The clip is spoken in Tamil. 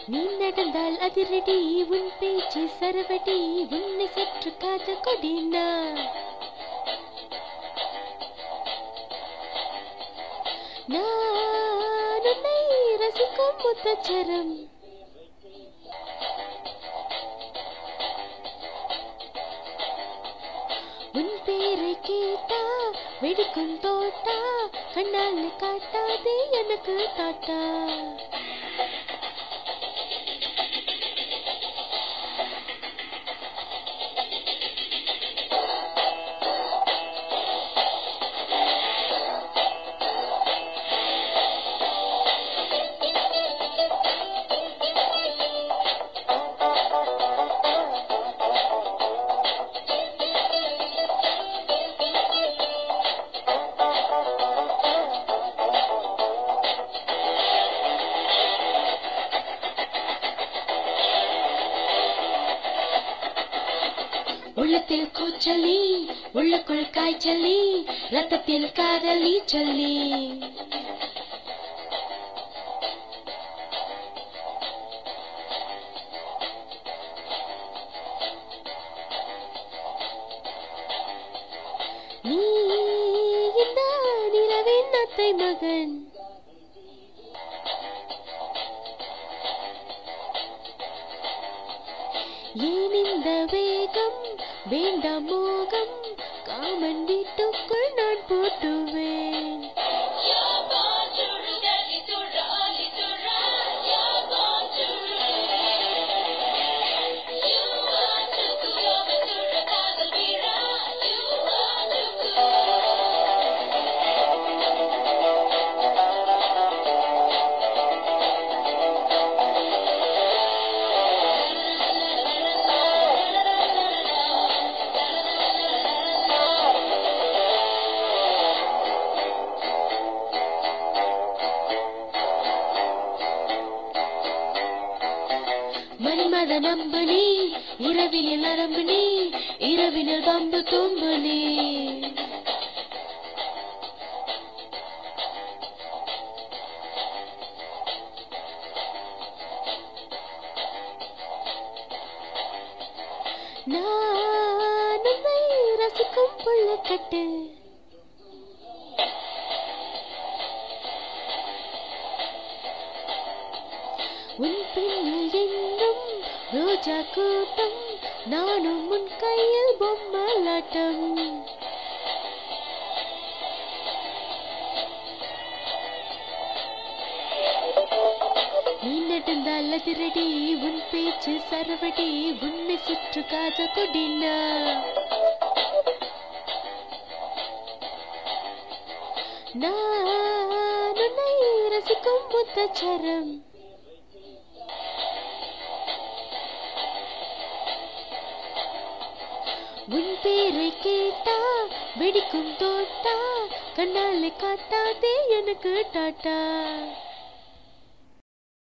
நீ நடந்தால் அதிரடி உன் பேச்சு சரவடி உன்னை சற்று காத கொடினா நான் உன்னை ரசிக்கும் முத்தச்சரம் உன் பேரை கேட்டா வெடிக்கும் தோட்டா கண்ணால் காட்டாதே எனக்கு தாட்டா உள்ளத்தில் கூச்சலி உள்ளுக்குள் காய்ச்சலி ரத்தத்தில் காதலி சொல்லி நீ இந்த நிலவின் அத்தை மகன் ஏன் இந்த வேகம் வேண்டாம் மோகம் காமன் வீட்டுக்குள் நான் போட்டுவேன் மன்மத நம்பு நீ இரவினில் நரம்பு நீ இரவினில் பம்பு தும்பு நீ நான் உன்னை ரசிக்கும் புள்ளக்கட்டு உன் பின்னில் என்னும் ரோஜா கூட்டம் நானும் உன் கையில் பொம்மலாட்டம் நீ நடந்தால் அதிரடி உன் பேச்சு சரவடி உன்னை சுற்று காத கொடினா நான் உன்னை ரசிக்கும் முத்தச்சரம் உன் பேரை கேட்டா வெடிக்கும் தோட்டா கண்ணாலே காட்டாதே எனக்கு டாட்டா